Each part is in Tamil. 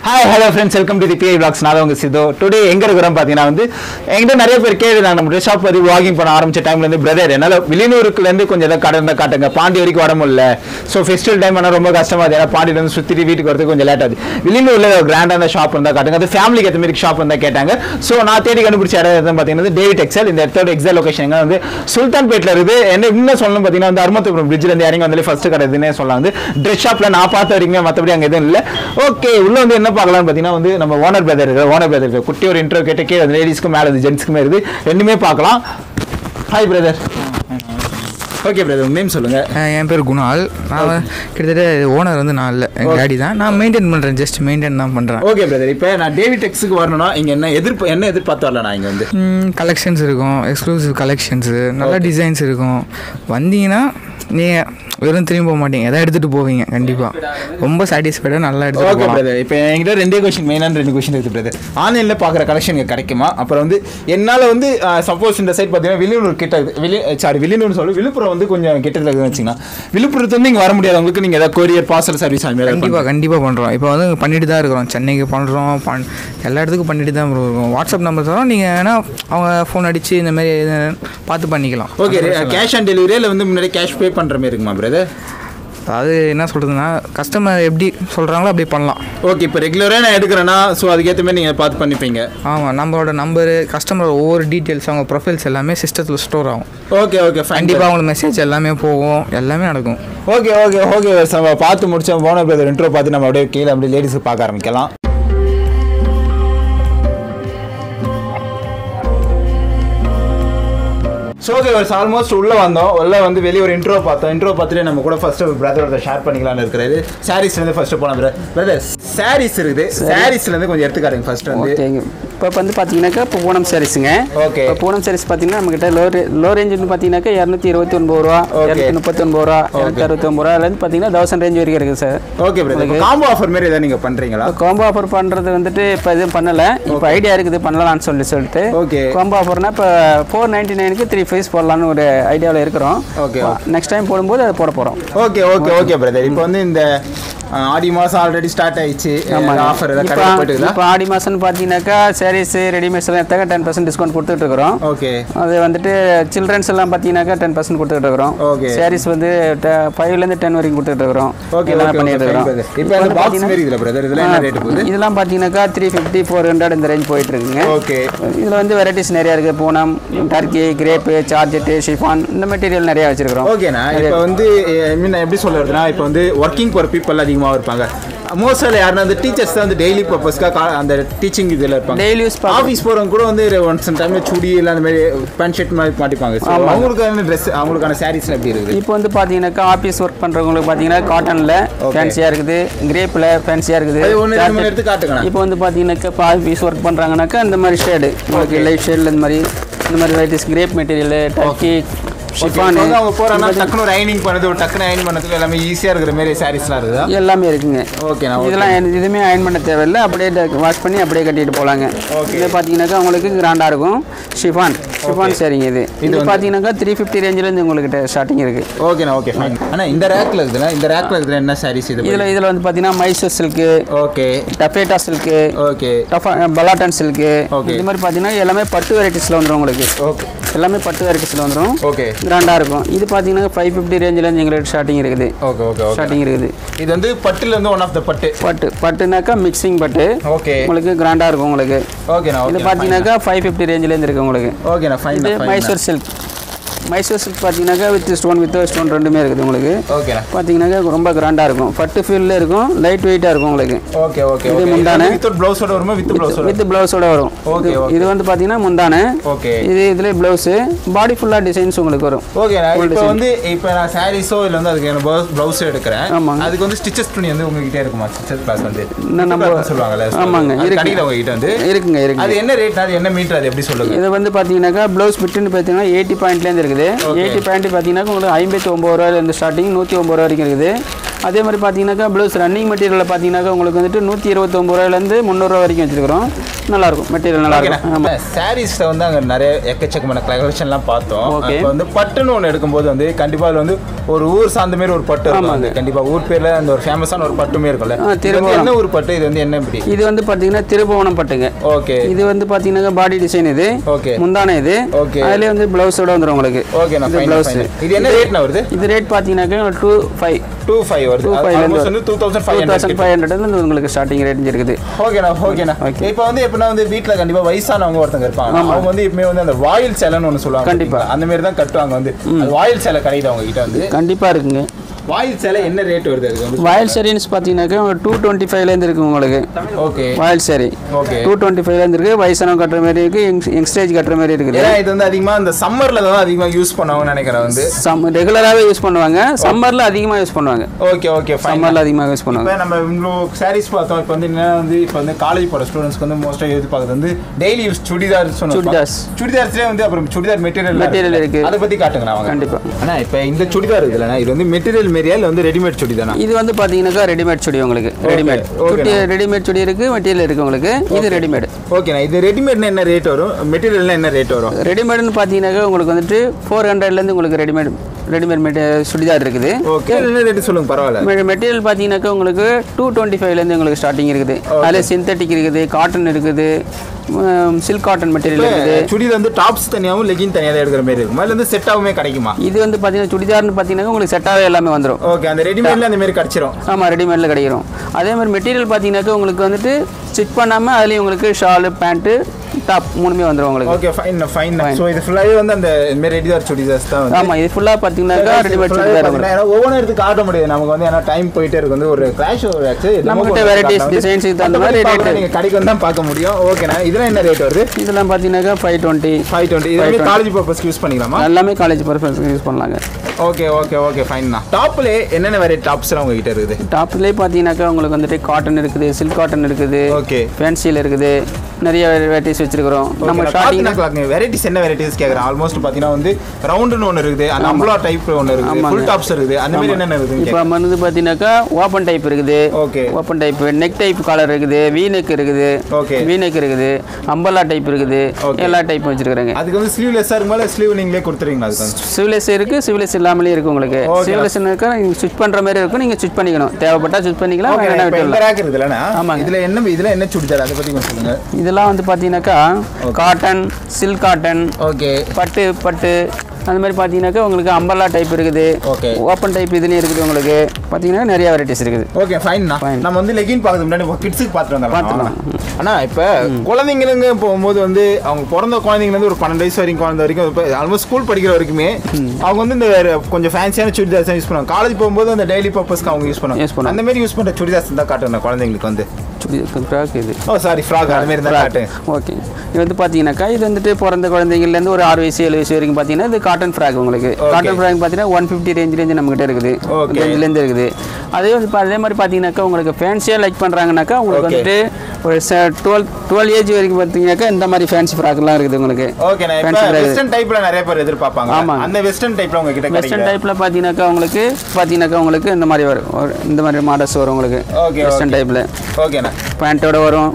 Hi hello friends welcome to the BI blogs நான் உங்க சிதோ டுடே எங்க இருக்கிறோம் பார்த்தீங்கன்னா வந்து என்கிட்ட நிறைய பேர் கேட்டுருந்தாங்க நம்ம ஷாப் வந்து வாக்கிங் பண்ண ஆரம்பிச்ச டைம்ல இருந்து பிரதர் என்னால் வெளியூருக்குல இருந்து கொஞ்சம் ஏதாவது கடை இருந்தா காட்டுங்க பாண்டி வரைக்கும் வர முடியல ஸோ ஃபெஸ்டிவல் டைம் ஆனால் ரொம்ப கஷ்டமா இருக்கு ஏன்னா பாண்டியில இருந்து சுத்திட்டு வீட்டுக்கு வரதுக்கு கொஞ்சம் லேட் ஆகுது வெளியூர்ல கிராண்டான ஷாப் இருந்தா காட்டுங்க அது ஃபேமிலிக்கு ஏற்ற மாதிரி ஷாப் இருந்தா கேட்டாங்க ஸோ நான் தேடி கண்டுபிடிச்ச இடம் எதுன்னு பார்த்தீங்கன்னா டேவிட் எக்ஸல் இந்த இடத்தோட எக்ஸல் லொகேஷன் எங்க வந்து சுல்தான்பேட்ல இருக்குது என்ன இன்னும் சொல்லணும் பார்த்தீங்கன்னா வந்து அருமத்துபுரம் பிரிட்ஜ்ல இருந்து இறங்கி வந்தாலே ஃபர்ஸ்ட் கடை இதுன்னே சொல்லலாம் வந்து ட்ரெஸ் ஷாப்ல நான் பார்த்த வரைக்குமே மற்றபடி அங்கே எதுவும் இல்லை ஓகே உள்ள வந்து என்ன பார்க்கலாம்னு பார்த்தீங்கன்னா வந்து நம்ம ஓனர் பிரதர் இருக்கு ஓனர் பிரதர் இருக்கு குட்டி ஒரு இன்டர்வியூ கேட்டு கீழே லேடிஸ்க்கும் மேலே வந்து ஜென்ட்ஸ்க்குமே இருக்குது ரெண்டுமே பார்க்கலாம் ஹாய் பிரதர் ஓகே பிரதர் உங்க நேம் சொல்லுங்க அஹ் என் பேர் குணால் நான் வந்து கிட்டத்தட்ட ஓனர் வந்து நான் இல்லை எங்கள் டேடி தான் நான் மெயின்டைன் பண்ணுறேன் ஜஸ்ட் மெயின்டைன் தான் பண்ணுறேன் ஓகே பிரதர் இப்போ நான் டேவிட் டெக்ஸுக்கு வரணும்னா இங்க என்ன எதிர்ப்பு என்ன எதிர்பார்த்து வரல நான் இங்க வந்து கலெக்ஷன்ஸ் இருக்கும் எக்ஸ்க்ளூசிவ் கலெக்ஷன்ஸு நல்ல டிசைன்ஸ் இருக்கும் வந்தீங்கன்னா நீங்கள் வெறும் திரும்பி போக மாட்டீங்க எதாவது எடுத்துகிட்டு போவீங்க கண்டிப்பாக ரொம்ப சாட்டிஸ்ஃபைடாக நல்லா எடுத்துகிட்டு ஓகே போகலாம் பிரதர் இப்போ என்கிட்ட ரெண்டே கொஸ்டின் மெயினான ரெண்டு கொஸ்டின் இருக்குது பிரதர் ஆன்லைனில் பார்க்குற கலெக்ஷன் இங்கே கிடைக்குமா அப்புறம் வந்து என்னால் வந்து சப்போஸ் இந்த சைட் பார்த்தீங்கன்னா வில்லியனூர் கிட்ட இருக்குது வெளி சாரி வில்லியனூர் சொல்லி விழுப்புரம் வந்து கொஞ்சம் கிட்டத்தில் இருக்குதுன்னு வச்சுங்கன்னா விழுப்புரத்து வந்து இங்கே வர முடியாது உங்களுக்கு நீங்கள் ஏதாவது கொரியர் பார்சல் சர்வீஸ் அது மாதிரி கண்டிப்பாக கண்டிப்பாக பண்ணுறோம் இப்போ வந்து பண்ணிட்டு தான் இருக்கிறோம் சென்னைக்கு பண்ணுறோம் பண் எல்லா இடத்துக்கும் பண்ணிட்டு தான் bro இருக்கோம் வாட்ஸ்அப் நம்பர் தரோம் நீங்கள் வேணால் அவங்க ஃபோன் அடித்து இந்த மாதிரி இது பார்த்து பண்ணிக்கலாம் ஓகே கேஷ் ஆன் டெலிவரி இல்லை வந்து முன்னாடி கேஷ் பே பண்ணுற மாதிரி இருக்குமா பிரதர் அதாவது என்ன சொல்கிறதுனா கஸ்டமர் எப்படி சொல்கிறாங்களோ அப்படி பண்ணலாம் ஓகே இப்போ ரெகுலராக நான் எடுக்கிறேன்னா ஸோ அதுக்கேற்ற மாதிரி நீங்கள் பார்த்து பண்ணிப்பீங்க ஆமாம் நம்மளோட நம்பரு கஸ்டமர் ஒவ்வொரு டீட்டெயில்ஸ் அவங்க ப்ரொஃபைல்ஸ் எல்லாமே சிஸ்டத்தில் ஸ்டோர் ஆகும் ஓகே ஓகே ஃபைன் கண்டிப்பாக அவங்களுக்கு மெசேஜ் எல்லாமே போகும் எல்லாமே நடக்கும் ஓகே ஓகே ஓகே நம்ம பார்த்து முடிச்சோம் போன பிரதர் இன்ட்ரோ பார்த்து நம்ம அப்படியே கீழே அப்படியே லேடிஸுக்கு பார்க்க ஆரம்பிக்கலாம் ஸோ ஓகே ஒரு ஆல்மோஸ்ட் உள்ளே வந்தோம் உள்ளே வந்து வெளியே ஒரு இன்ட்ரோ பார்த்தோம் இன்ட்ரோ பார்த்துட்டு நம்ம கூட ஃபர்ஸ்ட் பிரதரோட ஷேர் பண்ணிக்கலாம்னு இருக்கிறாரு சாரீஸ்லேருந்து ஃபர்ஸ்ட் போகலாம் பிரதர் பிரதர் சாரீஸ் இருக்குது சாரீஸ்லேருந்து கொஞ்சம் எடுத்துக்காருங்க ஃபர்ஸ்ட் வந்து ஓகேங்க இப்போ வந்து பார்த்தீங்கன்னாக்கா இப்போ பூனம் சாரீஸுங்க Okay. இப்போ பூனம் சாரீஸ் பார்த்தீங்கன்னா நம்மகிட்ட லோ ரே லோ ரேஞ்சுன்னு பார்த்தீங்கன்னா இரநூத்தி இருபத்தி ஒன்பது ரூபா Okay. இரநூத்தி முப்பத்தி ஒன்பது ரூபா இரநூத்தி அறுபத்தி ஒன்பது ரூபாலேருந்து பார்த்தீங்கன்னா தௌசண்ட் ரேஞ்ச் வரைக்கும் இருக்குது sir okay brother combo offer மாதிரி ஏதாவது நீங்கள் பண்ணுறீங்களா காம்போ ஆஃபர் பண்ணுறது வந்துட்டு இப்போ எதுவும் பண்ணலை இப்போ ஐடியா இருக்குது பண்ணலாம்னு சொல்லி சொல்லிட்டு Okay. காம்போ ஆஃபர்னா இப்போ ஃபோர் நைன்ட்டி நைனுக்கு த்ரீ ஃபைஸ் போடலான்னு ஒரு ஐடியாவில் இருக்கிறோம் Okay, நெக்ஸ்ட் டைம் போடும்போது அதை போட போகிறோம் ஓகே ஓகே ஓகே பிரதர் இப்போ வந்து இந்த ஆ, ஆடி மாதம் ஆல்ரெடி ஸ்டார்ட் ஆயிடுச்சு ஆஃபர் ஏதாவது இப்போ கடையில் போயிட்டு இருக்குதா இப்போ ஆடி மாதம்னு பார்த்தீங்கன்னாக்கா சாரீஸ் ரெடிமேட்ஸ் எல்லாம் எடுத்தாக்க டென் பர்சன்ட் டிஸ்கவுண்ட் கொடுத்துட்டு இருக்கிறோம் ஓகே அது வந்துட்டு சில்ட்ரன்ஸ் எல்லாம் பார்த்தீங்கன்னாக்கா டென் பர்சன்ட் கொடுத்துட்டு இருக்கிறோம் Okay. சாரீஸ் வந்து ஃபைவ்லேருந்து டென் வரைக்கும் கொடுத்துட்டு இருக்கிறோம் ஓகே எல்லாமே ஓகே பண்ணிட்டு இருக்கிறோம் இப்போ அந்த பாக்ஸ் மாதிரி இதில் பிரதர் இதெல்லாம் என்ன ரேட் போகுது இதெல்லாம் பார்த்தீங்கன்னாக்கா த்ரீ ஃபிஃப்டி ஃபோர் ஹண்ட்ரட் இந்த ரேஞ்ச் போயிட்டு இருக்குங்க ஓகே இதில் வந்து வெரைட்டிஸ் நிறையா இருக்குது Poonam turkey crepe georgette chiffon இந்த மெட்டீரியல் நிறையா வச்சிருக்கிறோம் ஓகேண்ணா இப்போ வந்து ஐ மீன் எப்படி சொல்றதுன்னா இப்போ வந்து ஒர்க்கிங் போகிற பீப்பிள் அதிகமாக இருப்பாங்க மோஸ்ட்ல யாருன்னா அந்த டீச்சர்ஸ் தான் வந்து டெய்லி பர்பஸ்க்காக அந்த டீச்சிங் இதில் இருப்பாங்க டெய்லி யூஸ் ஆஃபீஸ் போகிறவங்க கூட வந்து ஒன்ஸ் டைம்ல சுடி இல்லை அந்த மாதிரி பேண்ட் ஷர்ட் மாதிரி மாட்டிப்பாங்க So, அவங்களுக்கான ட்ரெஸ் அவங்களுக்கான சாரீஸ்லாம் எப்படி இருக்குது இப்போ வந்து பார்த்தீங்கன்னாக்கா ஆஃபீஸ் ஒர்க் பண்ணுறவங்களுக்கு பார்த்தீங்கன்னா காட்டனில் ஃபேன்சியாக இருக்குது கிரேப்பில் ஃபேன்சியாக இருக்குது அது ஒன்று ரெண்டு Charget- மணி எடுத்து காட்டுங்கண்ணா இப்போ வந்து பார்த்தீங்கன்னாக்கா இப்போ ஆஃபீஸ் ஒர்க் பண்ணுறாங்கனாக்கா இந்த மாதிரி ஷேடு உங்களுக்கு லைட் ஷேடில் இந்த மாதிரி இந்த மாதிரி varieties crepe material turkey chiffon வந்து அவங்க போறாங்கன்னா டக்குனு ஒரு அயனிங் பண்ணது ஒரு டக்குனு அயன் பண்ணதுக்கு எல்லாமே ஈஸியாக இருக்கிற மாதிரி சாரீஸ்லாம் இருக்குதா எல்லாமே இருக்குங்க ஓகேண்ணா இதெல்லாம் எது- எதுவுமே அயன் பண்ண தேவையில்லை அப்படியே வாஷ் பண்ணி அப்படியே கட்டிட்டு போகலாங்க இது பார்த்தீங்கன்னாக்கா உங்களுக்கு கிராண்டாக இருக்கும் ஷிஃபான் ஷிஃபான் சரிங்க இது இது பார்த்தீங்கன்னாக்கா த்ரீ ஃபிஃப்டி ரேஞ்சிலேருந்து உங்களுக்கு ஸ்டார்டிங் இருக்குது ஓகேண்ணா ஓகே ஃபைன் ஆனால் இந்த ரேக்கில் இருக்குதுண்ணா இந்த ரேக்கில் இருக்குதுல என்ன சாரீஸ் இது இதில் இதில் வந்து பார்த்தீங்கன்னா Mysore silk okay taffeta silk okay டஃபா பலாட்டன் சில்க்கு Okay. இது மாதிரி பார்த்தீங்கன்னா எல்லாமே பட்டு வெரைட்டிஸில் வந்துடும் உங்களுக்கு ஓகே எல்லாமே பட்டு வெரைட்டிஸில் வந்துடும் ஓகே கிராண்டாக இருக்கும் இது பார்த்தீங்கன்னா ஃபைவ் ஃபிஃப்டி ரேஞ்சிலேருந்து எங்களுக்கு ஸ்டார்டிங் இருக்குது ஓகே ஓகே ஓகே ஸ்டார்டிங் இருக்குது இது வந்து பட்டுல இருந்து ஒன் ஆஃப் த பட்டு பட்டு பட்டுனாக்கா மிக்சிங் பட்டு ஓகே உங்களுக்கு கிராண்டாக இருக்கும் உங்களுக்கு ஓகேண்ணா இது ஓகே பார்த்தீங்கன்னாக்கா ஃபைவ் ஃபிஃப்டி ரேஞ்சிலேருந்து இருக்கு உங்களுக்கு ஓகேண்ணா ஃபைன் இது மைசூர் சில்க் மைசூர் சில்க் பார்த்தீங்கன்னாக்கா வித் ஸ்டோன் வித் ஸ்டோன் ரெண்டுமே இருக்குது உங்களுக்கு ஓகேண்ணா பார்த்தீங்கன்னாக்கா ரொம்ப கிராண்டாக இருக்கும் பட்டு ஃபீல்டில் இருக்கும் லைட் வெயிட்டாக இருக்கும் உங்களுக்கு ஓகே ஓகே இது ஓகே முந்தானை. வித் ப்ளவுஸோட வருமா வித் ப்ளவுஸோட வித் ப்ளவுஸோட வரும் Okay, இது- okay. இது வந்து பார்த்தீங்கன்னா முந்தானே ஓகே இது இதில் ப்ளவுஸு பாடி ஃபுல்லாக டிசைன்ஸ் உங்களுக்கு வரும் ஓகேண்ணா இப்போ வந்து இப்போ நான் சாரீஸோ இல்லை வந்து அதுக்கு எனக்கு ப்ளவுஸ் எடுக்கிறேன் ஆமாங்க. அதுக்கு வந்து ஸ்டிச்சஸ் துணி வந்து உங்ககிட்ட இருக்குமா ஸ்டிச்சஸ் கிளாஸ் வந்து இன்னும் நம்ம- Stitcher class சொல்லுவாங்கல்ல ஆமாங்க, அது இருக்கு. கடையில் உங்ககிட்ட வந்து இருக்குங்க இருக்குங்க அது என்ன ரேட் அது என்ன மீட்டர் அது எப்படி சொல்லுங்க இது வந்து பார்த்தீங்கன்னாக்கா ப்ளவுஸ் பிட்டுன்னு பார்த்தீங்கன்னா எயிட்டி பாயிண்ட்லேருந்து இருக்குது எயிட்டி பாயிண்ட் பார்த்தீங்கன்னா உங்களுக்கு ஐம்பத்தி ஒம்பது ரூபாயிலேருந்து ஸ்டார்டிங் நூற்றி ஒம்பது ரூபா வரைக்கும் இருக்குது அதே மாதிரி பார்த்தீங்கன்னாக்கா ப்ளவுஸ் ரன்னிங் மெட்டீரியலில் பார்த்தீங்கன்னாக்கா உங்களுக்கு வந்துட்டு நூற்றி இருபத்தொம்பது ரூபாயிலேருந்து முந்நூறுரூவா வரைக்கும் வச்சுருக்கிறோம் நல்லாயிருக்கும் மெட்டீரியல் நல்லாயிருக்கும் ஆமாம் சாரீஸ்ல வந்து அங்க நிறைய எக்கச்சக்கமான கலெக்ஷன்லாம் பார்த்தோம் Okay. இப்போ வந்து பட்டுன்னு ஒன்று எடுக்கும்போது வந்து கண்டிப்பா அதுல வந்து ஒரு ஊர் சார்ந்த மாதிரி ஒரு பட்டு இருக்கும் ஆமாங்க. அது கண்டிப்பா ஊர் பேர்ல அந்த ஒரு ஃபேமஸான ஒரு பட்டுமே இருக்கும்ல ஆ, இது வந்து திருபுவனம். என்ன ஊர் பட்டு இது வந்து என்ன இப்படி இது வந்து பார்த்தீங்கன்னா திருபுவனம் பட்டுங்க ஓகே இது வந்து பார்த்தீங்கன்னா பாடி டிசைன் இது ஓகே முந்தான இது Okay. அதுலேயே வந்து ப்ளவுஸோட வந்துடும் உங்களுக்கு ஓகே நான் இது ஃபைன் blouse. ஃபைன் இது என்ன ரேட்னா வருது இது ரேட் பார்த்தீங்கன்னாக்கா டூ ஃபைவ் டூ ஃபைவ் வருது Two five ல இருந்து ஆல்மோஸ்ட் வந்து two thousand two five thousand hundred five ஹண்ட்ரட்லேருந்து உங்களுக்கு ஸ்டார்டிங் ரேட் இருக்குது ஓகேண்ணா ஓகேண்ணா Okay. இப்போ வந்து எப்படின்னா வந்து வீட்ல கண்டிப்பா வயசானவங்க ஒருத்தங்க இருப்பாங்க அவங்க வந்து எப்பவுமே வந்து அந்த வாயில் சேலைன்னு ஒன்று சொல்லுவாங்க கண்டிப்பா. பாத்தீங்களா? அந்த மாதிரி தான் கட்டுவாங்க வந்து அது வாயில் சேலை கிடைக்குது அவங்க கிட்ட வந்து கண்டிப்பாக இருக்குங்க வாயில் சேலை என்ன ரேட் வருது அதுக்கு வந்து வாயில் சரின்னு பார்த்தீங்கன்னாக்கா டூ டுவெண்ட்டி ஃபைவ்லேருந்து இருக்கு உங்களுக்கு ஓகே வாயில் சரி ஓகே டூ டுவெண்ட்டி ஃபைவ்லேருந்து இருக்கு வயசானவங்க கட்டுற மாதிரி இருக்கு யங்ஸ்டேஜ் கட்டுற மாதிரி இருக்குது ஏன்னா இது வந்து அதிகமா இந்த சம்மர்ல தான் அதிகமா யூஸ் பண்ணுவாங்கன்னு நினைக்கிறேன் வந்து சம் ரெகுலராகவே யூஸ் பண்ணுவாங்க சம்மரில் அதிகமாக யூஸ் பண்ணுவாங்க ஓகே ஓகே ஃபைன் சம்மரில் அதிகமாக யூஸ் பண்ணுவாங்க இப்போ நம்ம இவ்வளோ சாரீஸ் பார்த்தோம் இப்போ வந்து என்ன வந்து இப்போ வந்து காலேஜ் போகிற ஸ்டூடெண்ட்ஸ்க்கு வந்து மோஸ்ட்டாக எதிர்பார்க்குறது வந்து டெய்லி யூஸ் சுடிதார் சொன்னோம் சுடிதார்ஸ். சுடிதார்ஸ்லேயே வந்து அப்புறம் சுடிதார் மெட்டீரியல் Material இருக்கு. அதை பற்றி காட்டுங்கண்ணா அவங்க கண்டிப்பா. அண்ணா இப்போ இந்த சுடிதார் இருக்குல்லண்ணா இது வந்து மெட்டீரியல் மாரியா இல்லை வந்து ரெடிமேட் சுடிதானா இது வந்து பார்த்தீங்கன்னாக்கா ரெடிமேட் சுடி உங்களுக்கு readymade okay, chudi readymade chudi இருக்கு மெட்டீரியல் இருக்கு உங்களுக்கு இது ரெடிமேட் ஓகேண்ணா இது ரெடிமேட்னா என்ன ரேட் வரும் மெட்டீரியல்னா என்ன ரேட் வரும் ரெடிமேடுன்னு பார்த்தீங்கன்னாக்கா உங்களுக்கு வந்துட்டு ஃபோர் ஹண்ட்ரட்லேருந்து உங்களுக்கு ரெடிமேட் ரெடிமேட் மெட்டீ சுடிதார் இருக்குது ஓகே என்ன ரேட் சொல்லுங்க பரவாயில்ல மெட்டீரியல் பார்த்தீங்கன்னாக்கா உங்களுக்கு டூ டுவெண்ட்டி ஃபைவ்லேருந்து உங்களுக்கு ஸ்டார்டிங் இருக்குது அதில் சிந்தட்டிக் இருக்குது காட்டன் இருக்குது சில்க் காட்டன் மெட்டீரியல் இருக்குது சுடிதார் வந்து டாப்ஸ் தனியாகவும் லெகின் தனியாக தான் எடுக்கிற மாதிரி இருக்கும் அதில் வந்து செட்டாகவுமே கிடைக்குமா இது வந்து பார்த்தீங்கன்னா சுடிதார்னு பார்த்தீங்கன்னா உங்களுக்கு செட்டாகவே எல்லாமே வந்துடும் ஓகே அந்த ரெடிமேட்ல அந்த மாதிரி கிடைச்சிரும் ஆமாம் ரெடிமேடில் கிடைக்கிறோம் அதே மாதிரி மெட்டீரியல் பார்த்தீங்கன்னாக்கா உங்களுக்கு வந்துட்டு ஸ்டிச் பண்ணாமல் அதுலேயும் உங்களுக்கு ஷாலு பேண்ட்டு டாப் மூணுமே வந்துடும் உங்களுக்கு ஓகே ஃபைன் ஃபைன் ஸோ இது ஃபுல்லாகவே வந்து அந்த இந்த மாதிரி ரெடிதார் சுடிதார்ஸ் தான் வந்து ஆமாம் இது ஃபுல்லாக பார்த்தீங்கன்னாக்கா ரெடிமேட் சுடிதார் வரும் ஒவ்வொன்றும் எடுத்து காட்ட முடியாது நமக்கு வந்து ஏன்னா டைம் போயிட்டே இருக்கு வந்து ஒரு கிளாஷ் ஆச்சு நம்மகிட்ட varieties, designs இதுக்கு தகுந்த மாதிரி rate. நீங்கள் கடைக்கு வந்து தான் பார்க்க முடியும் ஓகேண்ணா இதெல்லாம் என்ன ரேட் வருது இதெல்லாம் பார்த்தீங்கன்னாக்கா ஃபைவ் டுவெண்ட்டி ஃபைவ் டுவெண்ட்டி இது வந்து காலேஜ் பர்பஸ்க்கு யூஸ் பண்ணிக்கலாமா எல்லாமே காலேஜ் பர்பஸ் யூஸ் பண்ணலாங்க ஓகே ஓகே ஓகே ஃபைன்ண்ணா டாப்ல என்னென்ன வெரைட்டி டாப்ஸ்லாம் உங்ககிட்ட இருக்குது டாப்லேயே பார்த்தீங்கன்னாக்கா உங்களுக்கு வந்துட்டு காட்டன் இருக்குது சில்க் காட்டன் இருக்குது ஓகே ஃபேன்சியில் இருக்குது நிறைய வெரைட்டிஸ் வச்சிருக்கிறோம் நம்ம ஸ்டார்டிங் வெரைட்டிஸ் என்ன வெரைட்டிஸ் கேட்குறேன் ஆல்மோஸ்ட் பார்த்தீங்கன்னா வந்து ரவுண்டுன்னு ஒன்று இருக்குது அந்த அம்புலா டைப் ஒன்று இருக்குது ஆமாங்க. ஃபுல் டாப்ஸ் இருக்குது அந்த மாதிரி என்னென்ன இருக்குது இப்போ வந்து பார்த்தீங்கன்னாக்கா ஓப்பன் டைப் இருக்குது okay open type neck type collar இருக்குது வி நெக் இருக்குது Okay. வி நெக் இருக்குது அம்பல்லா டைப் இருக்குது Okay. எல்லா டைப்பும் வச்சிருக்காங்க அதுக்கு வந்து ஸ்லீவ்லெஸ்ஸாக இருக்கும்போது ஸ்லீவ் நீங்களே கொடுத்துறீங்களா அதுக்கு வந்து சிவிலஸ் இருக்குது சிவிலஸ் இல்லாமலே இருக்கு உங்களுக்கு Okay. சிவிலஸ் இருக்கா நீங்கள் ஸ்விட்ச் பண்ணுற மாதிரி இருக்கும் நீங்கள் ஸ்விட்ச் பண்ணிக்கணும் தேவைப்பட்டா ஸ்விட்ச் பண்ணிக்கலாம் ஓகே வேணா இப்போ இந்த விட்டுடலாம் ரேக் இருக்குல்லண்ணா ஆமாங்க. இதில் என்ன இதில் என்ன சுடிதார் அதை பற்றி கொஞ்சம் சொல்லுங்கள் இதெல்லாம் வந்து பார்த்தீங்கன்னாக்கா காட்டன் சில்க் காட்டன் ஓகே பட்டு பட்டு அந்த மாதிரி பார்த்தீங்கன்னாக்கா உங்களுக்கு அம்பல்லா டைப் இருக்குது ஓகே ஓப்பன் டைப் இதுலேயும் இருக்குது உங்களுக்கு பார்த்தீங்கன்னா நிறைய வெரைட்டிஸ் இருக்குது ஓகே ஃபைன்ண்ணா Fine. நம்ம வந்து லெகின் பார்க்கறது முன்னாடி கிட்ஸுக்கு பார்த்துட்டு பார்த்துக்கலாம். வந்துடலாம் அண்ணா இப்போ குழந்தைங்களுங்க போகும்போது வந்து அவங்க பிறந்த குழந்தைங்கலேருந்து ஒரு பன்னெண்டு வயசு வரைக்கும் குழந்தை வரைக்கும் இப்போ ஆல்மோஸ்ட் ஸ்கூல் படிக்கிற வரைக்குமே அவங்க வந்து இந்த வேற கொஞ்சம் ஃபேன்சியான சுடிதார்ஸ் யூஸ் பண்ணுவாங்க காலேஜ் போகும்போது அந்த டெய்லி பர்பஸ்க்கு அவங்க யூஸ் Use பண்ணுவாங்க பண்ணுவாங்க. அந்த மாதிரி யூஸ் பண்ணுற சுடிதார்ஸ் தான் காட்டுறேன் குழந்தைங்களுக்கு வந்து சுடி ஃப்ராக் இது ஓ சாரி ஃப்ராக் அது மாதிரி தான் காட்டு ஓகே இது வந்து பார்த்தீங்கன்னாக்கா இது வந்துட்டு பிறந்த குழந்தைங்கள்லேருந்து ஒரு ஆறு வயசு ஏழு வயசு வரைக்கும் பார்த்தீங்கன்னா இது காட்டன் ஃப்ராக் உங்களுக்கு Okay. காட்டன் ஃப்ராக் பார்த்தீங்கன்னா ஒன் ஃபிஃப்டி ரேஞ்ச் ரேஞ்சு நம்மகிட்ட இருக்குது Okay. ரேஞ்சிலேருந்து இருக்குது அதே வந்து பா- அதே மாதிரி பார்த்தீங்கன்னாக்கா உங்களுக்கு ஃபேன்சியாக லைக் பண்ணுறாங்கனாக்கா உங்களுக்கு Okay. வந்துட்டு ஒரு டுவெல் டுவெல் ஏஜ் வரைக்கும் பார்த்தீங்கன்னாக்கா இந்த மாதிரி ஃபேன்சி ஃப்ராக்லாம் இருக்குது உங்களுக்கு ஓகேண்ணா இப்போ Fancy frock. வெஸ்டர்ன் டைப்ல நிறைய பேர் எதிர்பார்ப்பாங்க ஆமாங்க. அந்த வெஸ்டர்ன் டைப்ல உங்க கிட்ட வெஸ்டர்ன் கிடைக்கும் டைப்பில் பார்த்தீங்கன்னாக்கா உங்களுக்கு பார்த்தீங்கன்னாக்கா உங்களுக்கு இந்த மாதிரி வரும் ஒரு- இந்த மாதிரி மாடல்ஸ் வரும் உங்களுக்கு Okay, வெஸ்டர்ன் okay. டைப்பில் ஓகேண்ணா பேண்ட்டோட வரும்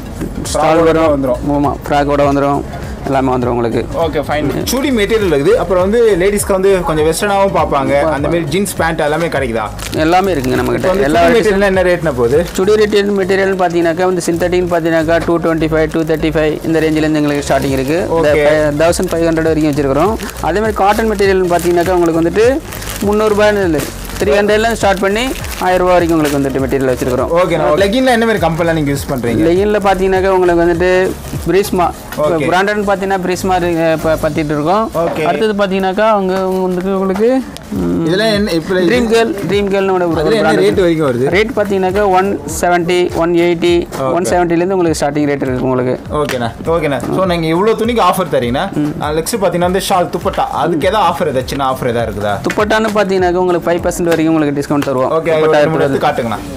ஸ்டால் Frock-ஓட வரும் வந்துரும். ஆமாம் ஃப்ராக்கோட வந்துடும் எல்லாமே வந்துடும் உங்களுக்கு ஓகே ஃபைன் சுடி மெட்டீரியல் இருக்குது அப்புறம் வந்து லேடிஸ்க்கு வந்து கொஞ்சம் வெஸ்டர்னாகவும் பார்ப்பாங்க அந்த மாதிரி ஜீன்ஸ் பேண்ட் எல்லாமே கிடைக்குதா எல்லாமே இருக்குங்க இப்போ நம்மகிட்ட வந்து எல்லா சுடி மெட்டீரியல் என்ன ரேட்னா போகுது சுடி ரிட்டீல் மெட்டீரியல் பார்த்தீங்கன்னாக்கா வந்து சிந்தட்டின்னு பார்த்தீங்கன்னாக்கா two twenty five two thirty five இந்த ரேஞ்சிலேருந்து எங்களுக்கு ஸ்டார்டிங் Okay. இருக்குது தௌசண்ட் ஃபைவ் ஹண்ட்ரட் வரைக்கும் வச்சிருக்கிறோம் அதே மாதிரி காட்டன் மெட்டீரியல் பார்த்தீங்கன்னாக்கா உங்களுக்கு வந்துட்டு முந்நூறுபான்னு இல்லை த்ரீ ஹண்ட்ரட்லேருந்து ஸ்டார்ட் பண்ணி ஆயிரம் ரூபா வரைக்கும் உங்களுக்கு வந்துட்டு மெட்டீரியல் வச்சிருக்கிறோம் ஓகேண்ணா லெகின்ல என்ன மாதிரி கம்பெனிலாம் நீங்கள் யூஸ் பண்ணுறீங்க லெகினில் பார்த்தீங்கன்னாக்கா உங்களுக்கு வந்துட்டு பிரிஸ்மா Okay. பிராண்டட்னு பார்த்தீங்கன்னா பிரிஸ்மா பற்றிட்டு இருக்கோம் Okay. அடுத்தது பார்த்தீங்கன்னாக்கா அவங்க வந்துட்டு உங்களுக்கு இதெல்லாம் என்ன இப்போ ட்ரீம் கேர்ள் ட்ரீம் கேர்ள்னு அதில் என்ன ரேட் வரைக்கும் வருது ரேட் பார்த்தீங்கன்னாக்கா one seventy one eighty one செவன்ட்டிலேருந்து உங்களுக்கு ஸ்டார்டிங் ரேட் இருக்குது உங்களுக்கு ஓகேண்ணா ஓகேண்ணா ஸோ நீங்கள் இவ்வளோ துணிக்கு ஆஃபர் தரீங்கண்ணா நெக்ஸ்ட் பார்த்தீங்கன்னா வந்து ஷால் துப்பட்டா அதுக்கு எதாவது ஆஃபர் ஏதாவது சின்ன ஆஃபர் எதாவது இருக்குதா துப்பட்டான்னு பார்த்தீங்கன்னாக்கா உங்களுக்கு ஃபைவ் பர்சன்ட் வரைக்கும் உங்களுக்கு டிஸ்கவுண்ட் தருவோம் ஓகே துப்பட்டா எடுத்து இருக்கிறது காட்டுங்கண்ணா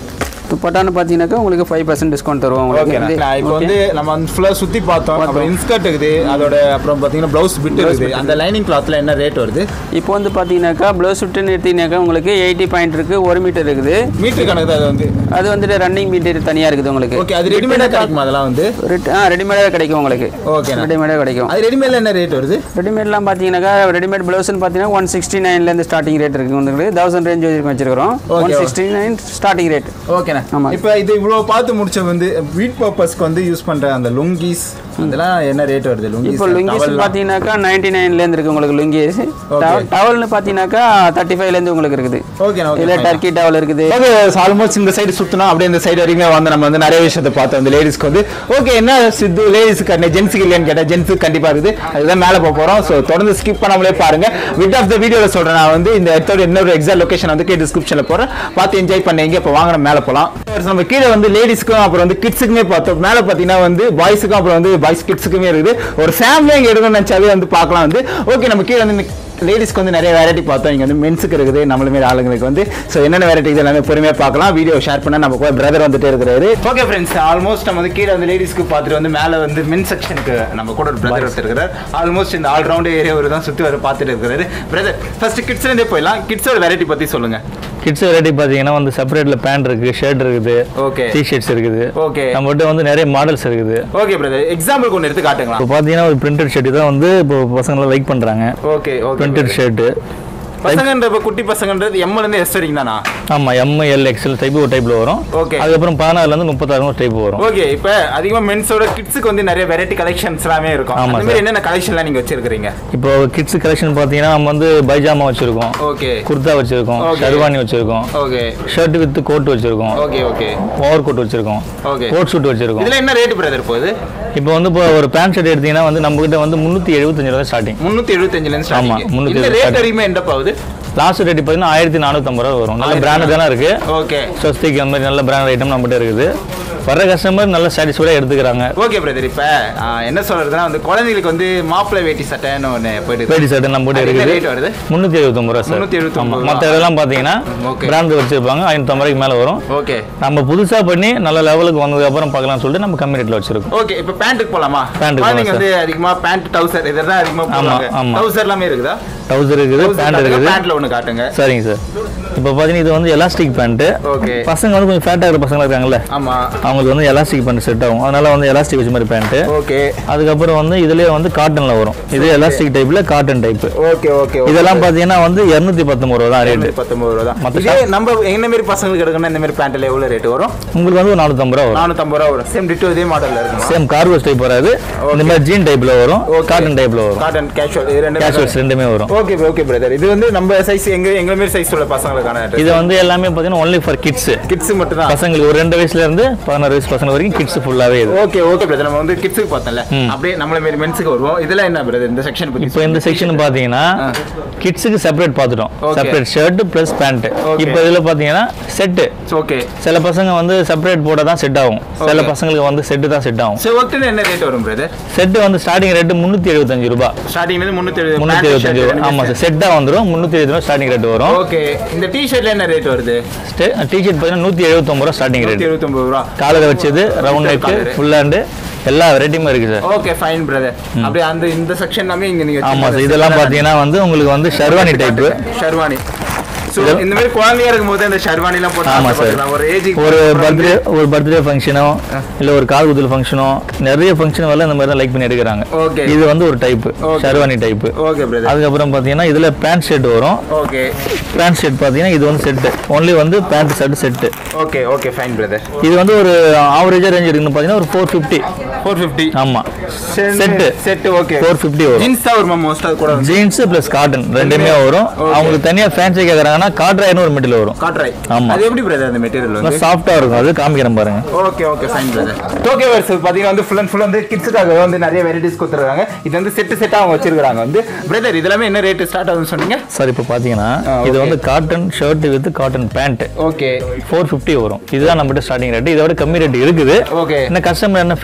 துப்பட்டான்னு பார்த்தீங்கன்னாக்கா உங்களுக்கு ஃபைவ் பர்சன்ட் டிஸ்கவுண்ட் தருவோம் உங்களுக்கு ஓகேண்ணா வந்து. இப்போ வந்து நம்ம வந்து ஃபுல்லாக சுற்றி பார்த்தோம் அப்புறம் இன்ஸ்கர்ட் இருக்குது அதோட அப்புறம் பார்த்தீங்கன்னா ப்ளவுஸ் பிட் இருக்குது அந்த லைனிங் கிளாத்தில் என்ன ரேட் வருது இப்போ வந்து பார்த்தீங்கன்னாக்கா ப்ளவுஸ் சுட்டுன்னு எடுத்தீங்கன்னாக்கா உங்களுக்கு எயிட்டி பாயிண்ட் இருக்குது ஒரு மீட்டர் இருக்குது மீட்டர் கணக்கு தான் அது வந்து அது வந்துட்டு ரன்னிங் மீட்டர் தனியாக இருக்குது உங்களுக்கு ஓகே அது ரெடிமேடாக கிடைக்குமா அதெல்லாம் வந்து ரெட்- ஆ ரெடிமேடாக கிடைக்கும் உங்களுக்கு ஓகேண்ணா ரெடிமேடாக கிடைக்கும் அது ரெடிமேடில் என்ன ரேட் வருது ரெடிமேட்லாம் பார்த்தீங்கன்னாக்கா ரெடிமேட் ப்ளவுஸ்னு பார்த்தீங்கன்னா ஒன் சிக்ஸ்டி நைன்லேருந்து ஸ்டார்டிங் ரேட் இருக்குது உங்களுக்கு தௌசண்ட் ரேஞ்ச் வரைக்கும் வச்சிருக்கிறோம் Okay, one sixty nine starting rate ஓகேண்ணா ஆமா. இப்போ இது இவ்வளோ பார்த்து முடிச்ச வந்து வீட் பர்பஸ்க்கு வந்து யூஸ் பண்ணுற அந்த லுங்கீஸ் அதெல்லாம் என்ன ரேட் வருது லுங்கீஸ் இப்போ லுங்கிஸ் பார்த்தீங்கன்னாக்கா நைன்டி நைன்லேருந்து இருக்குது உங்களுக்கு லுங்கிஸ் Okay. டவல்னு பார்த்தீங்கன்னாக்கா தேர்ட்டி ஃபைவ்லேருந்து உங்களுக்கு இருக்குது ஓகேண்ணா ஓகே இதில் டர்க்கி டவல் இருக்குது ஓகே ஆல்மோஸ்ட் இந்த சைடு சுத்தினோம் அப்படியே இந்த சைடு வரைக்கும் வந்து நம்ம வந்து நிறைய விஷயத்தை பார்த்தோம் இந்த லேடிஸ்க்கு வந்து ஓகே என்ன சித்து லேடிஸ்க்கு ஜென்ஸுக்கு இல்லையான்னு கேட்டால் ஜென்ஸுக்கு கண்டிப்பாக இருக்குது அதுதான் மேலே போக போகிறோம் ஸோ தொடர்ந்து ஸ்கிப் பண்ணாமலே பாருங்க விட் ஆஃப் த வீடியோவில் சொல்கிறேன் நான் வந்து இந்த இடத்தோட இன்னொரு எக்ஸாக்ட் லொகேஷன் வந்து டிஸ்கிரிப்ஷனில் போகிறேன் பார்த்து என்ஜாய் பண்ணீங்க இப்போ வாங்க நம்ம மேலே போகலாம் நம்ம கீழே வந்து லேடிஸ்க்கும் அப்புறம் வந்து கிட்ஸுக்குமே பார்த்தோம் மேலே பார்த்தீங்கன்னா வந்து பாய்ஸுக்கும் அப்புறம் வந்து பாய்ஸ் கிட்ஸுக்குமே இருக்குது ஒரு ஃபேமிலி இங்கே எடுக்கணும்னு நினச்சாவே வந்து பார்க்கலாம் வந்து ஓகே நம்ம கீழே வந்து லேடிஸ்க்கு வந்து நிறைய வெரைட்டி பார்த்தோம் இங்கே வந்து மென்ஸுக்கு இருக்குது நம்மள மாரி ஆளுங்களுக்கு வந்து ஸோ என்னென்ன வெரைட்டி எல்லாமே பொறுமையாக பார்க்கலாம் வீடியோ ஷேர் பண்ண நம்ம கூட பிரதர் வந்துட்டே இருக்கிறாரு ஓகே ஃப்ரெண்ட்ஸ் ஆல்மோஸ்ட் நம்ம வந்து கீழே வந்து லேடிஸ்க்கு பார்த்துட்டு வந்து மேலே வந்து மென் செக்ஷனுக்கு நம்ம கூட ஒரு பிரதர் ஒருத்தர் இருக்கிறார் ஆல்மோஸ்ட் இந்த ஆல் ரவுண்ட் ஏரியா ஒரு தான் சுற்றி வர பார்த்துட்டு இருக்கிறாரு பிரதர் ஃபர்ஸ்ட் கிட்ஸ்லேருந்தே போயிடலாம் கிட்ஸோட வெரைட்டி பற்றி சொல்லுங்கள் கிட்ஸ் வெரைட்டி பார்த்தீங்கன்னா வந்து செப்பரேட்ல பேண்ட் இருக்கு ஷர்ட் இருக்குது ஓகே டி ஷர்ட்ஸ் இருக்குது ஓகே நம்மகிட்ட வந்து நிறைய மாடல்ஸ் இருக்குது ஓகே பிரதர் எக்ஸாம்பிளுக்கு ஒன்று எடுத்து காட்டுங்களா இப்போ பார்த்தீங்கன்னா ஒரு பிரிண்டட் ஷர்ட் தான் வந்து இப்போ பசங்களாம் லைக் பண்ணுறாங்க ஓகே ஓகே பிரிண்டட் ஷர்ட்டு பசங்கன்ற இப்போ குட்டி பசங்கன்றது எம்எல்லேருந்து எஸ் வரைக்கும் தானா ஆமாம் எம் எல் எக்ஸ்எல் டைப் ஒரு டைப்பில் வரும் Okay. அதுக்கப்புறம் பதினாறுலேருந்து முப்பத்தாறு டைப் வரும் ஓகே இப்போ அதிகமாக மென்ஸோட கிட்ஸுக்கு வந்து நிறைய வெரைட்டி கலெக்ஷன்ஸ் எல்லாமே இருக்கும் ஆமா அந்த மாதிரி என்னென்ன கலெக்ஷன்லாம் நீங்கள் வச்சிருக்கிறீங்க இப்போ கிட்ஸ் கலெக்ஷன் பார்த்தீங்கன்னா நம்ம வந்து பைஜாமா வச்சுருக்கோம் ஓகே குர்தா வச்சுருக்கோம் Okay. ஷெர்வானி வச்சுருக்கோம் ஓகே ஷர்ட் வித் கோட் வச்சுருக்கோம் ஓகே ஓகே ஓவர் கோட் வச்சுருக்கோம் ஓகே கோட் ஷூட் வச்சுருக்கோம் இதில் என்ன ரேட் பிரதர் போகுது இப்போ வந்து இப்போ ஒரு பேண்ட் ஷர்ட் எடுத்தீங்கன்னா வந்து நம்மகிட்ட வந்து முந்நூற்றி எழுபத்தஞ்சு ரூபா ஸ்டார்டிங் முந்நூற்றி எழுபத்தஞ்சிலேருந்து ஆமா, ஸ்டார்டிங் முந்நூத்தி இந்த எழுபது ரேட் starting. வரைக்குமே என்ன போகுது லாஸ்ட் ரேட் பார்த்தீங்கன்னா ஆயிரத்தி நானூற்றம்பது ரூபா வரும் நல்ல பிராண்டு தானே இருக்குது ஓகே ஸ்வஸ்திக் அந்த மாதிரி நல்ல பிராண்ட் ஐட்டம் நம்மகிட்ட இருக்குது வர கஸ்டமர் நல்ல சாட்டிஸ்ஃபைடாக எடுத்துக்கிறாங்க ஓகே பிரதர் இப்போ என்ன சொல்றதுன்னா வந்து குழந்தைங்களுக்கு வந்து மாப்பிள்ளை வேட்டி சட்டைன்னு ஒன்று போயிட்டு பேட்டி சட்டை நம்மகிட்ட அது என்ன இருக்குது ரேட் வருது முந்நூற்றி எழுபத்தொம்பது ரூபா சார் 379 ஆமாம் ரூபா. மற்ற இதெல்லாம் பார்த்தீங்கன்னா Okay. பிராண்டு வச்சுருப்பாங்க ஐநூற்றம்பது ரூபாய்க்கு மேலே வரும் ஓகே நம்ம புதுசாக பண்ணி நல்ல லெவலுக்கு வந்ததுக்கப்புறம் பார்க்கலாம்னு சொல்லிட்டு நம்ம கம்மி ரேட்டில் வச்சுருக்கோம் ஓகே இப்போ பேண்ட்டுக்கு போலாமா Pant க்கு குழந்தைங்க போலாம் வந்து அதிகமாக பேண்ட் டவுசர் இதெல்லாம் அதிகமாக போடுவாங்க ஆமா. டவுசர் எல்லாமே இருக்குதா டவுசர் இருக்குது பேண்ட் இருக்குது பேண்ட்ல ஒன்று காட்டுங்க சரிங்க சார் இப்போ பார்த்தீங்கன்னா இது வந்து எலாஸ்டிக் பேண்ட்டு ஓகே பசங்க வந்து கொஞ்சம் ஃபேட்டாக இருக்கிற பசங்க இருக்காங்கல்ல ஆமா அவங்களுக்கு வந்து எலாஸ்டிக் பேண்ட் செட் ஆகும் அதனால வந்து எலாஸ்டிக் வச்ச மாதிரி பேண்ட்டு ஓகே அதுக்கப்புறம் வந்து இதுலேயே வந்து காட்டனில் வரும் இது எலாஸ்டிக் டைப்பில் காட்டன் டைப்பு ஓகே ஓகே இதெல்லாம் பார்த்தீங்கன்னா வந்து இரநூத்தி பத்தொம்பது ரூபா தான் ரேட்டு பத்தொன்பது ரூபா தான் மத்த இதே நம்ம என்ன மாதிரி பசங்களுக்கு எடுக்கணும் இந்த மாதிரி பேண்ட்ல எவ்வளவு ரேட் வரும் உங்களுக்கு வந்து ஒரு நானூற்றம்பது ரூபா வரும் நானூத்தம்பது ரூபா வரும் சேம் டிட்டோ இதே மாடல்ல இருக்கும் சேம் கார்கோஸ் டைப் வராது இந்த மாதிரி ஜீன் டைப்பில் வரும் காட்டன் டைப்பில் வரும் காட்டன் கேஷுவல் இது ரெண்டு கேஷுவல்ஸ் ரெண்டுமே வரும் ஓகே ஓகே பிரதர் இது வந்து நம்ம சைஸ் எங்க எங்க மாதிரி சைஸ் உள்ள பசங்களுக்கான இது வந்து எல்லாமே பார்த்தீங்கன்னா ஒன்லி ஃபார் கிட்ஸ் கிட்ஸ் மட்டும் தான் பசங்களுக்கு ஒரு ரெண்டு வயசுல இருந்து பதினாறு வயசு பசங்க வரைக்கும் கிட்ஸ் ஃபுல்லாகவே இது ஓகே ஓகே பிரதர் நம்ம வந்து கிட்ஸுக்கு பார்த்தோம்ல அப்படியே நம்மள மாரி மென்ஸுக்கு வருவோம் இதெல்லாம் என்ன பிரதர் இந்த செக்ஷன் பத்தி இப்போ இந்த செக்ஷன் பார்த்தீங்கன்னா கிட்ஸுக்கு செப்பரேட் பார்த்துட்டோம் Okay. Separate shirt plus pant Okay. இப்போ இதில் பார்த்தீங்கன்னா செட்டு ஓகே சில பசங்க வந்து செப்பரேட் போட தான் செட் ஆகும் சில Okay. பசங்களுக்கு வந்து செட்டு தான் செட் ஆகும் சரி ஒர்க்குன்னு என்ன ரேட் வரும் பிரதர் செட்டு வந்து ஸ்டார்டிங் ரேட்டு முந்நூற்றி எழுபத்தஞ்சு ரூபாய் ஸ்டார்டிங்ல இருந்து முந்நூற்றி முந்நூற்றி எழுபத்தஞ்சு ரூபா ஆமாம் சார் செட்டாக வந்துடும் முந்நூற்றி எழுபது ரூபா ஸ்டார்டிங் ரேட் வரும் ஓகே இந்த டி ஷர்ட்ல என்ன ரேட் வருது டிஷர்ட் பார்த்தீங்கன்னா நூற்றி எழுபத்தொம்பது ரூபா ஸ்டார்டிங் நூற்றி ரேட் எழுபத்தொம்பது ரூபா காலரை வச்சது round neck collar. Full hand எல்லா வெரைட்டியுமே இருக்குது சார் ஓகே ஃபைன் பிரதர் அப்படியே அந்த இந்த செக்ஷன் எல்லாமே இங்க நீங்க ஆமாம் சார் இதெல்லாம் பார்த்தீங்கன்னா வந்து உங்களுக்கு வந்து ஷெர்வானி டைப்பு ஷர்வானி ஸோ இந்த மாதிரி குழந்தையா இருக்கும்போது இந்த ஷர்வானிலாம் போட்டு ஆமா சார். ஆசைப்படலாம். ஒரு ஏஜ் ஒரு பர்த்டே ஒரு பர்த்டே ஃபங்க்ஷனோ இல்லை ஒரு கால் குத்தல் ஃபங்க்ஷனோ நிறைய ஃபங்க்ஷன் வரல இந்த மாதிரி தான் லைக் பண்ணி எடுக்கிறாங்க ஓகே இது வந்து ஒரு type Okay. Sherwani type okay brother அதுக்கப்புறம் பார்த்தீங்கன்னா இதில் பேண்ட் ஷர்ட் வரும் ஓகே பேண்ட் ஷர்ட் பார்த்தீங்கன்னா இது வந்து செட்டு ஒன்லி வந்து pant shirt set okay okay fine brother இது வந்து ஒரு ஆவரேஜாக ரேஞ்ச் இருக்குன்னு பார்த்தீங்கன்னா ஒரு ஃபோர் ஃபிஃப்டி ஃபோர் ஃபிஃப்டி ஆமாம் set set okay four fifty வரும் ஜீன்ஸ் தான் வருமா மோஸ்ட் அது கூட ஜீன்ஸ் ப்ளஸ் காட்டன் ரெண்டுமே வரும் Okay. அவங்களுக்கு தனியாக ஃபேன்சி கேட்குறாங்கன்னா காட்ராயின்னு ஒரு மெட்டீரியல் வரும் காட்ராய் ஆமா. அது எப்படி பிரதர் அந்த மெட்டீரியல் வந்து சாஃப்டாக இருக்கும் அது காமிக்கிறேன் பாருங்க okay okay fine brother okay வர்ஸ் பார்த்தீங்கன்னா வந்து ஃபுல் அண்ட் ஃபுல் வந்து கிட்ஸுக்காக வந்து நிறைய வெரைட்டிஸ் கொடுத்துருக்காங்க இது வந்து செட்டு செட்டாக அவங்க வச்சிருக்காங்க வந்து பிரதர் இதெல்லாமே என்ன ரேட் ஸ்டார்ட் ஆகுதுன்னு சொன்னீங்க சார் இப்போ பார்த்தீங்கன்னா ஆ, இது okay. வந்து cotton shirt with cotton pant okay four fifty வரும் இதுதான் நம்மகிட்ட ஸ்டார்டிங் ரேட் இதோட கம்மி ரேட் இருக்குது ஓகே என்ன கஸ்டமர் என்ன ஃபீல் பண்ணுவாங்கன்னு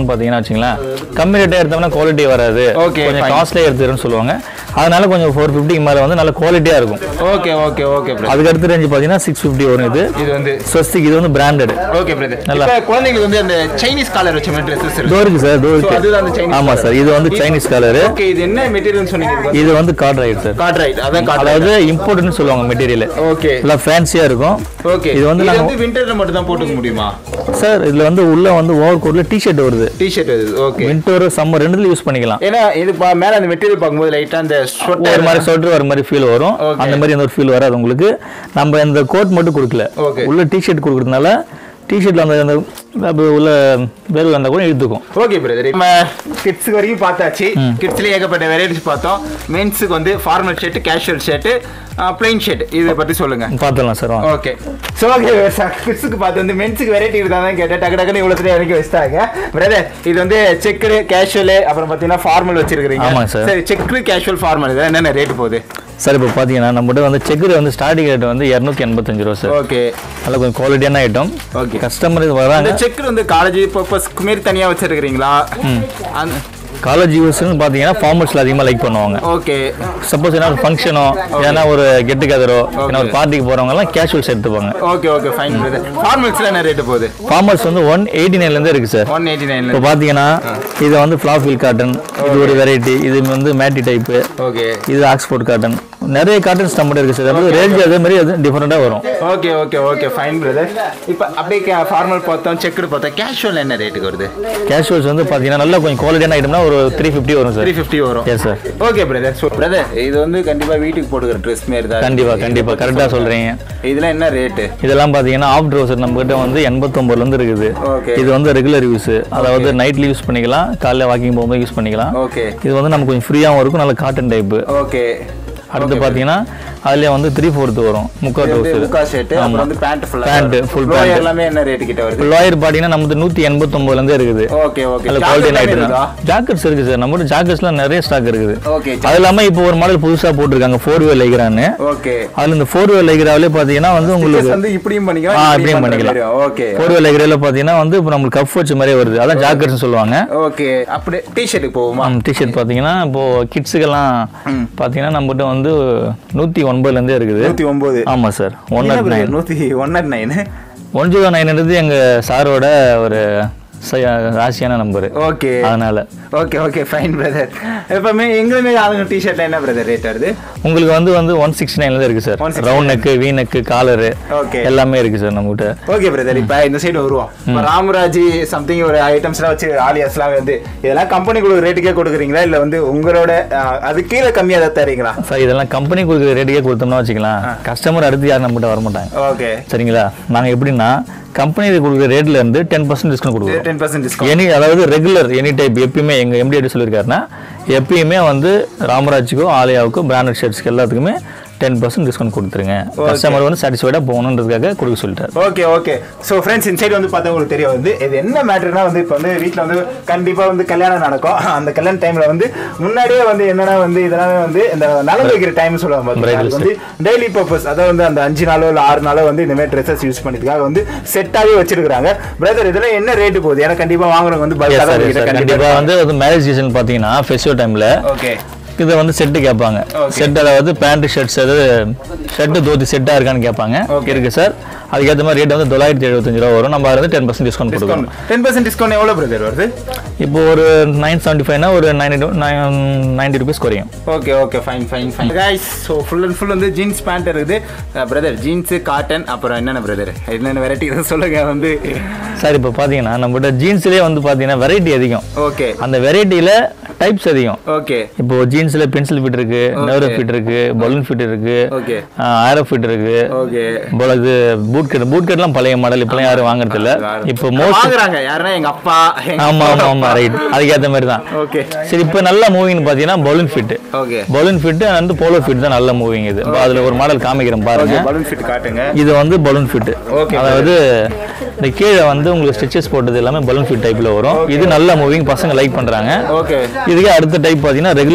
பார்த்தீங்கன்னா வச்சுங்களேன் கம்மி ரேட்டாக எடுத்தோம்னா குவாலிட்டி வராது Okay, கொஞ்சம் fine. காஸ்ட்லியாக எடுத்துருன்னு சொல்லுவாங்க அதனால கொஞ்சம் ஃபோர் ஃபிஃப்டிக்கு மேலே வந்து நல்ல குவாலிட்டியாக இருக்கும் ஓகே ஓகே ஓகே பிரதர் அதுக்கு அடுத்த ரேஞ்சு பார்த்தீங்கன்னா சிக்ஸ் ஃபிஃப்டி வரும் இது இது வந்து ஸ்வஸ்திக் இது வந்து பிராண்டட் ஓகே பிரதர் நல்லா. இப்போ குழந்தைங்களுக்கு வந்து அந்த சைனீஸ் காலர் வச்ச மாதிரி ட்ரெஸ்ஸஸ் இதோ இருக்கு இருக்கு சார் இதோ So, அதுதான் அந்த இருக்கு Chinese ஆமாம் colour. சார் இது வந்து சைனீஸ் கலரு ஓகே இது என்ன மெட்டீரியல் சொன்னீங்க இது வந்து கார்ட் ரைட் சார் கார்ட் ரைட் அதான் கார்ட் அதாவது இம்போர்ட்னு சொல்லுவாங்க மெட்டீரியல் ஓகே நல்லா ஃபேன்சியாக இருக்கும் ஓகே இது வந்து இது நாங்க- வந்து விண்டர்ல மட்டும் தான் போட்டுக்க முடியுமா சார் இதில் வந்து உள்ள வந்து ஓவர் கோட்டில் டிஷர்ட் வருது டிஷர்ட் இது ஓகே வின்டர் சம்மர் ரெண்டுல யூஸ் பண்ணிக்கலாம் ஏன்னா இது பா- மேல அந்த மெட்டீரியல் பார்க்கும்போது லைட்டா அந்த ஒரு ஸ்வெட்டர் மாதிரி சொட்டர் வர மாதிரி ஃபீல் வரும் Okay. அந்த மாதிரி எந்த ஒரு ஃபீல் வராது உங்களுக்கு நம்ம இந்த கோட் மட்டும் கொடுக்கல Okay. உள்ள டிஷர்ட் கொடுக்கறதுனால டிஷர்ட்ல அந்த அந்த அப்படி உள்ள வேர்வை வந்தால் கூட இழுத்துக்கும் ஓகே பிரதர் நம்ம கிட்ஸுக்கு வரைக்கும் பார்த்தாச்சு கிட்ஸ்ல ஏகப்பட்ட வெரைட்டிஸ் பார்த்தோம் மென்ஸுக்கு வந்து formal shirt casual shirt plain shirt இதை பத்தி சொல்லுங்க பார்த்துடலாம் சார் வாங்க ஓகே ஸோ ஓகே கிட்ஸுக்கு பார்த்து வந்து மென்ஸுக்கு வெரைட்டி இருந்தாதான் கேட்டேன் டக்கு டக்குன்னு இவ்வளோ தூரம் இறக்கி வச்சிட்டாங்க பிரதர் இது வந்து செக்குடு கேஷுவல் அப்புறம் பார்த்தீங்கன்னா ஃபார்மல் வச்சிருக்கீங்க ஆமாங்க sir. சரி செக்கு கேஷுவல் ஃபார்மல் இதெல்லாம் என்னென்ன ரேட் போகுது சார் இப்போ பார்த்தீங்கன்னா நம்மகிட்ட வந்து செக்குரு வந்து ஸ்டார்டிங் ரேட் வந்து இரநூத்தி எண்பத்தஞ்சு ரூபா சார் ஓகே நல்ல கொஞ்சம் குவாலிட்டியான ஐட்டம் Okay. கஸ்டமர் இது வராங்க அந்த செக்கு வந்து காலேஜ் பர்பஸ்க்கு மாரி தனியாக வச்சிருக்கிறீங்களா அந்த காலேஜ் யூஸ்னு பார்த்தீங்கன்னா ஃபார்மல்ஸில் அதிகமாக லைக் பண்ணுவாங்க ஓகே சப்போஸ் என்ன ஒரு ஃபங்க்ஷனோ ஏன்னா ஒரு கெட் டுகெதரோ ஏன்னா ஒரு பார்ட்டிக்கு போகிறவங்கலாம் கேஷுவல்ஸ் எடுத்துப்பாங்க ஓகே ஓகே ஃபைன் பிரதர் ஃபார்மல்ஸ்ல என்ன ரேட் போகுது ஃபார்மல்ஸ் வந்து ஒன் எயிட்டி நைன்லேருந்து இருக்குது சார் ஒன் எயிட்டி நைன்ல இப்போ பார்த்தீங்கன்னா இது வந்து ஃப்ளாஃபில் காட்டன் இது ஒரு வெரைட்டி இது வந்து மேட்டி டைப்பு ஓகே இது ஆக்ஸ்போர்ட் காட்டன் நிறைய காட்டன்ஸ் நம்மகிட்ட இருக்குது சார் அதாவது ரேஞ்ச் அதே மாதிரி அது டிஃப்ரெண்ட்டாக வரும் okay okay okay fine brother இப்போ அப்படியே ஃபார்மல் பார்த்தோம் செக்குடு பார்த்தோம் கேஷுவல் என்ன ரேட்டுக்கு வருது கேஷுவல்ஸ் வந்து பார்த்தீங்கன்னா நல்லா கொஞ்சம் குவாலிட்டியான ஐட்டம்னா ஒரு த்ரீ ஃபிஃப்டி வரும் சார் த்ரீ ஃபிஃப்டி வரும் yes sir okay brother so brother இது வந்து கண்டிப்பாக வீட்டுக்கு போட்டுக்கிற ட்ரெஸ் மாரி தான் கண்டிப்பாக கண்டிப்பாக கரெக்டாக சொல்கிறீங்க இதெல்லாம் என்ன ரேட்டு இதெல்லாம் பார்த்தீங்கன்னா ஆஃப் ட்ரௌசர் நம்மகிட்ட வந்து எண்பத்தொம்பதுலேருந்து இருக்குது Okay. இது வந்து ரெகுலர் யூஸ் அதாவது நைட்ல யூஸ் பண்ணிக்கலாம் காலைல வாக்கிங் போகும்போது யூஸ் பண்ணிக்கலாம் ஓகே இது வந்து நமக்கு கொஞ்சம் ஃப்ரீயாகவும் இருக்கும் நல்ல காட்டன் டைப்பு ஓகே அடுத்து பார்த்தீங்கன்னா அதுலேயே வந்து த்ரீ ஃபோர்த்து வரும் முக்கா முக்கா ட்ரௌசர் ஷர்ட் அப்புறம் வந்து பேண்ட் ஃபுல்லாக Pant, full pant. எல்லாமே என்ன ரேட்டு கிட்ட வருது லாயர் பார்த்தீங்கன்னா நமக்கு நூற்றி எண்பத்தொம்பதுலேருந்தே இருக்குது ஓகே ஓகே நல்ல குவாலிட்டி ஐட்டம் ஜாக்கெட்ஸ் இருக்கு சார் நம்மகிட்ட ஜாக்கெட்ஸ்லாம் நிறைய ஸ்டாக் இருக்குது ஓகே அது இல்லாமல் இப்போ ஒரு மாடல் புதுசாக போட்டிருக்காங்க ஃபோர் வே லைக்ரான்னு ஓகே அதில் இந்த ஃபோர் வே லைக்ராவிலே பார்த்தீங்கன்னா வந்து உங்களுக்கு வந்து இப்படியும் ஆ பண்ணிக்கலாம் இப்படியும் பண்ணிக்கலாம் ஓகே ஃபோர் வே லைக்ராவில் பார்த்தீங்கன்னா வந்து இப்போ நம்மளுக்கு கப் வச்ச மாதிரியே வருது அதான் ஜாக்கெட்ஸ்னு சொல்லுவாங்க ஓகே அப்படியே டிஷர்ட்டுக்கு போகுமா டிஷர்ட் பார்த்தீங்கன்னா இப்போ கிட்ஸுக்கெல்லாம் பார்த்தீங்கன்னா நம்மகிட்ட வந்து நூற்றி ஒன்பதுலேருந்தே இருக்குது நூற்றி ஒம்பது ஆமாம் சார் ஒன் நாட் நைன் நூற்றி one nought nine one zero நைன்ன்றது எங்கள் சாரோட ஒரு ச- ராசியான நம்பரு ஓகே அதனால ஓகே ஓகே ஃபைன் பிரதர் எப்பவுமே எங்களுமே ஆளுங்க டிஷர்ட்ல என்ன பிரதர் ரேட் வருது உங்களுக்கு வந்து வந்து ஒன் சிக்ஸ்டி நைன்ல இருக்கு sir 169. Round neck V neck collar okay எல்லாமே இருக்கு சார் நம்மகிட்ட ஓகே பிரதர் இப்போ இந்த சைடு வருவோம் இப்போ ராமராஜ் சம்திங் ஒரு ஐட்டம்ஸ்லாம் வச்சு ஆலியாஸ்லாம் வந்து இதெல்லாம் கம்பெனி கொடுக்குற ரேட்டுக்கே கொடுக்குறீங்களா இல்லை வந்து உங்களோட அஹ், அது கீழே கம்மியாக தான் தரீங்களா சார் இதெல்லாம் கம்பெனி கொடுக்குற ரேட்டுக்கே கொடுத்தோம்னா வச்சுக்கலாம் கஸ்டமர் அடுத்து யாரும் நம்மகிட்ட வர மாட்டாங்க ஓகே சரிங்களா நாங்கள் எப்படின்னா கம்பெனி கொடுக்குற ரேட்ல இருந்து டென் பர்சன்ட் டிஸ்கவுண்ட் கொடுக்குறோம் டென் பர்சன்ட் டிஸ்கவுண்ட் எனி அதாவது ரெகுலர் எனி டைப் எப்பயுமே எங்கள் எம்டி எப்படி சொல்லியிருக்காருன்னா எப்பயுமே வந்து ராமராஜுக்கோ ஆலயாவுக்கோ பிராண்டட் ஷர்ட்ஸ்க்கு எல்லாத்துக்குமே டென் பர்சன்ட் டிஸ்கவுண்ட் கொடுத்துருங்க கஸ்டமர் வந்து சாட்டிஸ்ஃபைடாக போகணுன்றதுக்காக கொடுக்க சொல்லிட்டாரு okay okay so friends inside வந்து பார்த்தா உங்களுக்கு தெரியும் வந்து இது என்ன மேட்டர்னா வந்து இப்போ வந்து வீட்டில் வந்து கண்டிப்பாக வந்து கல்யாணம் நடக்கும் அந்த கல்யாண டைமில் வந்து முன்னாடியே வந்து என்னன்னா வந்து இதெல்லாம் வந்து இந்த நலங்கு வைக்கிற டைம் சொல்லுவாங்க பார்த்தீங்களா? Bridal அதுக்கு வந்து டெய்லி பர்பஸ் அதாவது வந்து அந்த அஞ்சு நாளோ இல்லை ஆறு நாளோ வந்து இந்த மாதிரி ட்ரெஸ்ஸஸ் யூஸ் பண்ணிக்கிறதுக்காக வந்து செட்டாகவே வச்சிருக்காங்க பிரதர் இதெல்லாம் என்ன ரேட்டு போகுது ஏன்னா கண்டிப்பாக வாங்குறவங்க வந்து Yes, sir, yes, sir. பல்காக கண்டிப்பா வந்து அது மேரேஜ் சீசன் பார்த்தீங்கன்னா ஃபெஸ்டிவல் டைம்ல ஓகே இதை வந்து செட்டு கேட்பாங்க Okay. செட் அதாவது பேண்ட் ஷர்ட்ஸ் அதாவது ஷர்ட்டு தோத்தி செட்டாக இருக்கான்னு கேட்பாங்க Okay. இருக்கு சார் அதுக்கேற்ற மாதிரி ரேட் வந்து தொள்ளாயிரத்தி எழுபத்தஞ்சு ரூபா வரும் நம்ம அதில் வந்து டென் பர்சன்ட் டிஸ்கவுண்ட் கொடுக்குறோம் டென் பர்சன்ட் டிஸ்கவுண்ட் எவ்வளோ பிரதர் வருது இப்போ ஒரு நைன் செவன்ட்டி ஃபைவ்னா ஒரு நைன்டி நைன் நைன்டி ருபீஸ் குறையும் okay okay fine fine fine guys so full and full வந்து ஜீன்ஸ் பேண்ட் இருக்குது பிரதர் ஜீன்ஸு காட்டன் அப்புறம் என்னென்ன பிரதர் என்னென்ன வெரைட்டி சொல்லுங்க வந்து சார் இப்போ பார்த்தீங்கன்னா நம்மகிட்ட ஜீன்ஸ்லேயே வந்து பார்த்தீங்கன்னா வெரைட்டி அதிகம் ஓகே அந்த வெரைட்டியில் டைப்ஸ் அதிகம் ஓகே இப்போ ஜீன்ஸ்ல பென்சில் ஃபிட் இருக்கு நெவரோ ஃபிட் இருக்கு பலூன் ஃபிட் இருக்கு ஓகே ஆரோ ஃபிட் இருக்கு ஓகே போல இது பூட் கட் பூட் கட்லாம் பழைய மாடல் இப்பெல்லாம் யாரும் வாங்குறது இல்ல இப்போ மோஸ்ட் வாங்குறாங்க யாருன்னா எங்க அப்பா எங்க ஆமா ஆமா ஆமா ரைட் அதுக்கேற்ற மாதிரி தான் ஓகே சரி இப்போ நல்ல மூவிங் பார்த்தீங்கன்னா balloon fit okay balloon fit and polo fit தான் நல்ல மூவிங் இது இப்போ அதுல ஒரு மாடல் காமிக்கிறேன் ஓகே பாருங்க பலூன் ஃபிட் காட்டுங்க இது வந்து பலூன் ஃபிட் Okay, அதாவது இந்த கீழே வந்து உங்களுக்கு ஸ்டிச்சஸ் போட்டது எல்லாமே பலூன் ஃபிட் டைப்ல வரும் இது நல்ல மூவிங் பசங்க லைக் பண்றாங்க ஓகே இதுக்கு அடுத்த டைப் பார்த்தீங்கன்னா ரெகுலர் டைப்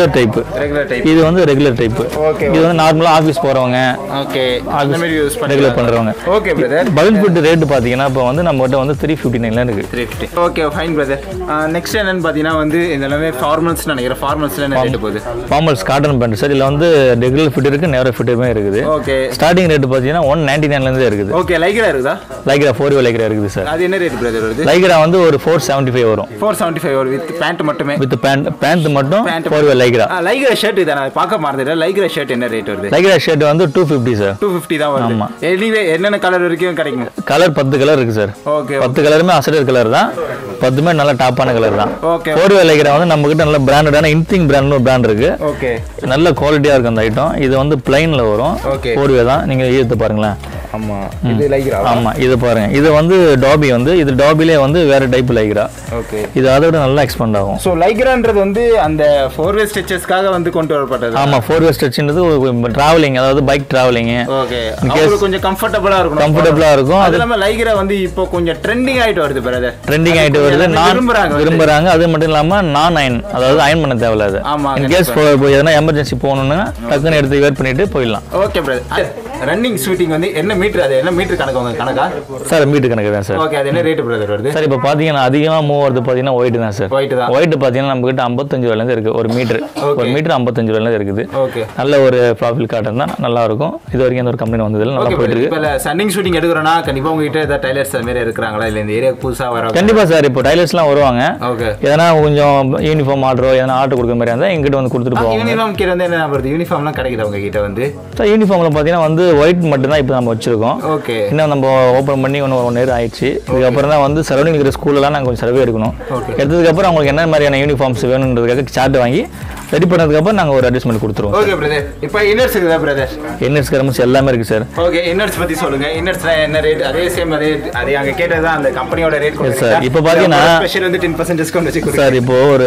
ரெகுலர் டைப் இது வந்து ரெகுலர் டைப் Okay, இது வந்து நார்மலாக ஆஃபீஸ் போகிறவங்க ஓகே அந்த மாதிரி யூஸ் ரெகுலர் பண்ணுறவங்க okay brother balloon fit rate பார்த்தீங்கன்னா இப்போ வந்து நம்மகிட்ட வந்து த்ரீ ஃபிஃப்டி நைன்ல இருக்குது three fifty okay fine brother next என்னன்னு பார்த்தீங்கன்னா வந்து இந்த எல்லாமே ஃபார்மல்ஸ் நினைக்கிறேன் ஃபார்மல்ஸ்ல என்ன ரேட் போகுது ஃபார்மல்ஸ் காட்டன் பேண்ட் சார் இதில் வந்து ரெகுலர் ஃபிட் இருக்குது நேரோ ஃபிட்டுமே இருக்குது ஓகே ஸ்டார்டிங் ரேட் பார்த்தீங்கன்னா ஒன் நைன்டி நைன்லேருந்தே இருக்குது ஓகே லைக்ரா இருக்குதா லைக்ரா ஃபோர் வே லைக்ரா இருக்குது சார் அது என்ன ரேட் பிரதர் வருது லைக்ரா வந்து ஒரு ஃபோர் செவன்ட்டி ஃபைவ் வரும் four seventy five with pant மட்டுமே வித் பேண்ட் பேண்ட் மட்டும் Pant four way lycra lycra shirt இதை நான் பார்க்க மறந்துட்டேன் லைக்ரா ஷர்ட் என்ன ரேட் வருது லைக்ரா ஷர்ட் வந்து two fifty sir two fifty தான் வருது ஆமா. எனிவே என்னென்ன கலர் வரைக்கும் கிடைக்கும் கலர் பத்து கலர் இருக்குது சார் ஓகே பத்து கலருமே அசடர் கலர் தான் பத்துமே நல்ல டாப்பான கலர் தான் ஓகே ஃபோர் வே லைக்ரா வந்து நம்மகிட்ட நல்ல பிராண்டடான இன்திங் பிராண்ட்னு ஒரு பிராண்ட் இருக்கு ஓகே நல்ல குவாலிட்டியாக இருக்கும் அந்த ஐட்டம் இது வந்து பிளைனில் வரும் Okay. ஃபோர் வே தான் நீங்கள் ஈர்த்து பாருங்களேன் ஆமா இது லைக்ரா ஆமா இது பாருங்க இது வந்து டாபி வந்து இது டாபிலே வந்து வேற டைப் லைக்ரா ஓகே இது அதை விட நல்லா எக்ஸ்பெண்ட் ஆகும் ஸோ லைக்ரான்றது வந்து அந்த ஃபோர் வே ஸ்டிச்சஸ்க்காக வந்து கொண்டு வரப்பட்டது ஆமா ஃபோர் வே ஸ்ட்ரெச்ன்றது டிராவலிங் அதாவது பைக் டிராவலிங் ஓகே அவங்களுக்கு கொஞ்சம் கம்ஃபர்டபுளா இருக்கும் கம்ஃபர்டபுளா இருக்கும் அது அது இல்லாம லைக்ரா வந்து இப்போ கொஞ்சம் ட்ரெண்டிங் ஆயிட்டு வருது பிரதர் ட்ரெண்டிங் ஆயிட்டு வருது நான் விரும்புறாங்க விரும்புறாங்க அது மட்டும் இல்லாம நான் அயன் அதாவது அயன் பண்ண தேவையில்ல அது ஆமா, இன் கேஸ் எதனா எமர்ஜென்சி போகணும்னா டக்குன்னு எடுத்து வெயிட் பண்ணிட்டு போயிடலாம் ஓகே பிரதர் ரன்னிங் ஷூட்டிங் வந்து என்ன மீட்டர் அது என்ன மீட்டர் கணக்கு உங்க கணக்கா சார் மீட்டு கணக்கு தான் சார் ஓகே அது என்ன ரேட் பிரதர் வருது சார் இப்போ பார்த்தீங்கன்னா அதிகமாக மூவ் வருது பார்த்தீங்கன்னா ஒயிட் தான் சார் ஒயிட் தான் ஒயிட் பார்த்தீங்கன்னா நம்ம கிட்ட ஐம்பத்தஞ்சு ரூபாயிலேருந்து இருக்கு ஒரு மீட்டர் ஒரு மீட்டர் ஐம்பத்தஞ்சு ரூபாயிலேருந்து இருக்குது ஓகே நல்ல ஒரு ப்ராஃபிட் காட்டன் தான் நல்லா இருக்கும் இது வரைக்கும் எந்த ஒரு கம்பெனி வந்ததில்லை நல்லா ஓகே போயிட்டு இருக்கு இப்போ சன்னிங் ஷூட்டிங் எடுக்கிறோம்னா கண்டிப்பா உங்ககிட்ட ஏதாவது டைலர்ஸ் அது மாதிரி இருக்கிறாங்களா இல்ல இந்த ஏரியா புதுசா வர கண்டிப்பா சார் இப்போ டைலர்ஸ்லாம் வருவாங்க ஓகே எதனா கொஞ்சம் யூனிஃபார்ம் ஆர்டரோ எதனா ஆர்டர் கொடுக்குற மாதிரி இருந்தால் எங்கிட்ட வந்து கொடுத்துட்டு போவாங்க யூனிஃபார்ம் கீழே வந்து என்ன வருது யூனிஃபார்ம்லாம் கிடைக்குது உங்க கிட்ட வந்து சார் யூனிஃபார்மில் பார்த்தீங்கன்னா வந்து ஒயிட் மட்டும் தான் இப்போ நம்ம வச்சிருக்கோம் ஓகே இன்னும் நம்ம ஓப்பன் பண்ணி ஒன்று ஒன் இயர் ஆயிடுச்சு இதுக்கப்புறம் தான் வந்து சரௌண்டிங் இருக்கிற ஸ்கூலெலாம் நாங்கள் கொஞ்சம் சர்வே எடுக்கணும் Okay. எடுத்ததுக்கப்புறம் அவங்களுக்கு என்ன மாதிரியான யூனிஃபார்ம்ஸ் வேணுன்றதுக்காக சார்ட் வாங்கி ரெடி பண்ணதுக்கப்புறம் நாங்கள் ஒரு அட்ஜஸ்ட்மெண்ட் கொடுத்துருவோம் ஓகே பிரதர் இப்போ இன்னர்ஸ் இருக்குதா பிரதர் என்எஸ் கரமஸ் எல்லாமே இருக்குது சார் ஓகே இன்னர்ஸ் பத்தி சொல்லுங்க இன்னர்ஸ்ல என்ன ரேட் அதே சேம் அதே அதே அங்க கேட்டது தான் அந்த கம்பெனியோட ரேட் Yes, sir. இப்ப பாத்தீங்கன்னா- ஸ்பெஷல் வந்து டென் பர்சன்ட் டிஸ்கவுண்ட் வச்சு கொடுங்க சார் இப்போ ஒரு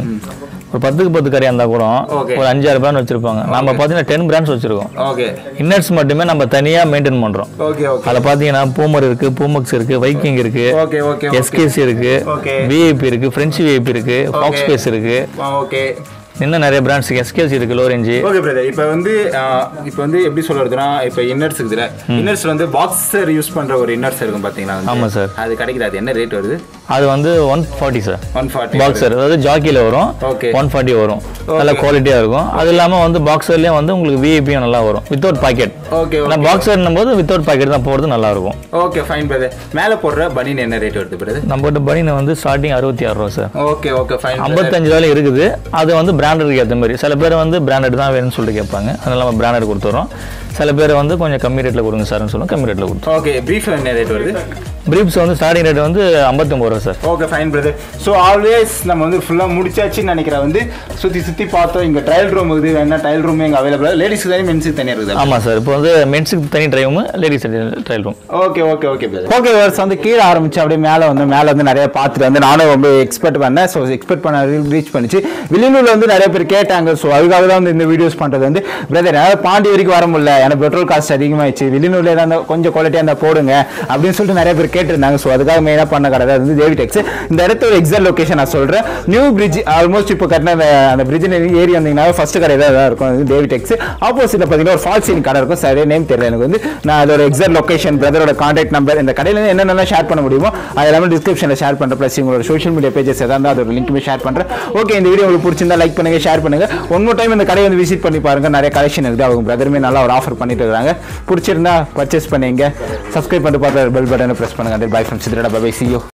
ஒரு பத்துக்கு பத்து கரையாக இருந்தால் கூட Okay. ஒரு அஞ்சாறு பிராண்ட் வச்சிருப்பாங்க நம்ம பார்த்தீங்கன்னா டென் பிராண்ட்ஸ் வச்சிருக்கோம் ஓகே இன்னர்ஸ் மட்டுமே நம்ம தனியாக மெயின்டைன் பண்ணுறோம் ஓகே ஓகே அதில் பார்த்தீங்கன்னா பூமர் இருக்கு பூமக்ஸ் இருக்கு வைக்கிங் இருக்கு ஓகே ஓகே எஸ்கேசி இருக்கு Okay. விஐபி இருக்கு ஃப்ரெஞ்ச் விஐபி இருக்கு ஃபாக்ஸ் ஸ்பேஸ் இருக்கு ஓகே இன்னும் நிறைய பிராண்ட்ஸ் எஸ்கேசி இருக்கு லோ ரேஞ்சு ஓகே பிரதர் இப்போ வந்து இப்போ வந்து எப்படி சொல்றதுன்னா இப்போ இன்னர்ஸ் இருக்குதுல இன்னர்ஸ் வந்து பாக்ஸர் யூஸ் பண்ற ஒரு இன்னர்ஸ் இருக்கும் பாத்தீங்களா வந்து. ஆமா sir. அது கிடைக்குது அது என்ன ரேட் வருது அது வந்து one forty sir one forty boxer அதாவது ஜாக்கியில் வரும் Okay. ஒன் ஃபார்ட்டி வரும் நல்ல குவாலிட்டியாக இருக்கும் அது இல்லாமல் வந்து பாக்ஸர்லேயும் வந்து உங்களுக்கு விஐபியும் நல்லா வரும் வித்தவுட் பாக்கெட் ஓகே ஆனால் பாக்ஸர்னும் போது வித்தவுட் பாக்கெட் தான் போகிறது நல்லா இருக்கும் ஓகே ஃபைன் பிரதர் மேலே போடுற பனின் என்ன ரேட் வருது பிரதர் நம்மகிட்ட பனியன் வந்து ஸ்டார்டிங் அறுபத்தி ஆறு ரூபா சார் ஓகே ஓகே ஃபைன் ஐம்பத்தஞ்சு ரூபாயில இருக்குது அது வந்து பிராண்டடுக்கு ஏற்ற மாதிரி சில பேர் வந்து பிராண்டட் தான் வேணும்னு சொல்லிட்டு கேட்பாங்க அதனால நம்ம பிராண்டட் கொடுத்துறோம் சில பேர் வந்து கொஞ்சம் கம்மி ரேட்டில் கொடுங்க சார்னு சொல்லுவோம் கம்மி ரேட்டில் கொடுத்துரும் ஓகே ப்ரீஃப் என்ன ரேட் வருது பிரீப்ஸ் வந்து ஸ்டார்டிங் ரேட் வந்து ஐம்பத்தொம்பது ரூபா sir okay fine brother so always நம்ம வந்து ஃபுல்லாக முடிச்சாச்சுன்னு நினைக்கிறேன் வந்து சுற்றி சுற்றி பார்த்தோம் இங்கே ட்ரையல் ரூம் இருக்குது வேணா ட்ரையல் ரூம் இங்கே அவைலபிள் லேடிஸ்க்கு தனி மென்ஸுக்கு தனியாக இருக்குது ஆமாம் சார் இப்போ வந்து மென்ஸுக்கு தனி ட்ரைவும் ladies trial room okay okay okay okay வர்ஸ் வந்து கீழே ஆரம்பிச்சு அப்படியே மேலே வந்து மேலே வந்து நிறைய பார்த்துட்டு வந்து நானும் ரொம்ப எக்ஸ்பெக்ட் பண்ணேன் ஸோ எக்ஸ்பெக்ட் பண்ண ரீச் பண்ணிச்சு வில்லியனூர்ல வந்து நிறைய பேர் கேட்டாங்க ஸோ அதுக்காக தான் வந்து இந்த வீடியோஸ் பண்ணுறது வந்து பிரதர் என்னால் பாண்டி வரைக்கும் வர முடியல எனக்கு பெட்ரோல் காஸ்ட் அதிகமாகிடுச்சு வில்லியனூர்ல ஏதாவது கொஞ்சம் குவாலிட்டியாக இருந்தால் போடுங்க அப்படின்னு சொல்லிட்டு நிறைய பேர் கேட்டிருந்தாங்க ஸோ அதுக்காக மெயினாக பண்ண கடை தான் வந்து தேவி டெக்ஸ் இந்த இடத்தோட எக்ஸாக்ட் லொகேஷன் நான் சொல்கிறேன் நியூ பிரிட்ஜ் ஆல்மோஸ்ட் இப்போ கட்டின அந்த அந்த பிரிட்ஜ் ஏறி வந்தீங்கன்னா ஃபர்ஸ்ட் கடை தான் இதாக இருக்கும் அது தேவி டெக்ஸ் ஆப்போசிட்ல பார்த்தீங்கன்னா ஒரு ஃபால்ஸ் சீன் கடை இருக்கும் சரியா நேம் தெரியல எனக்கு வந்து நான் அதோட எக்ஸாக்ட் லொகேஷன் பிரதரோட கான்டாக்ட் நம்பர் இந்த கடையில் இருந்து என்னென்ன ஷேர் பண்ண முடியுமோ அது எல்லாமே டிஸ்கிரிப்ஷனில் ஷேர் பண்ணுறேன் ப்ளஸ் உங்களோட சோஷியல் மீடியா பேஜஸ் எதாவது இருந்தால் அதோட லிங்க்குமே ஷேர் பண்ணுறேன் ஓகே இந்த வீடியோ உங்களுக்கு பிடிச்சிருந்தா லைக் பண்ணுங்க ஷேர் பண்ணுங்க ஒன் மோர் டைம் இந்த கடையை வந்து விசிட் பண்ணி பாருங்க நிறைய கலெக்ஷன் இருக்குது அவங்க பிரதருமே நல்லா ஒரு ஆஃபர் பண்ணிட்டு இருக்காங்க பிடிச்சிருந்தா பர்ச்சேஸ் பண்ணுங்க சப்ஸ்கிரைப் பண்ணிட்டு பார்த்து பெல் பட்டனை ப்ரெஸ் பண்ணுங்க பை ஃப்ரம் சித்ரடா பை சி யூ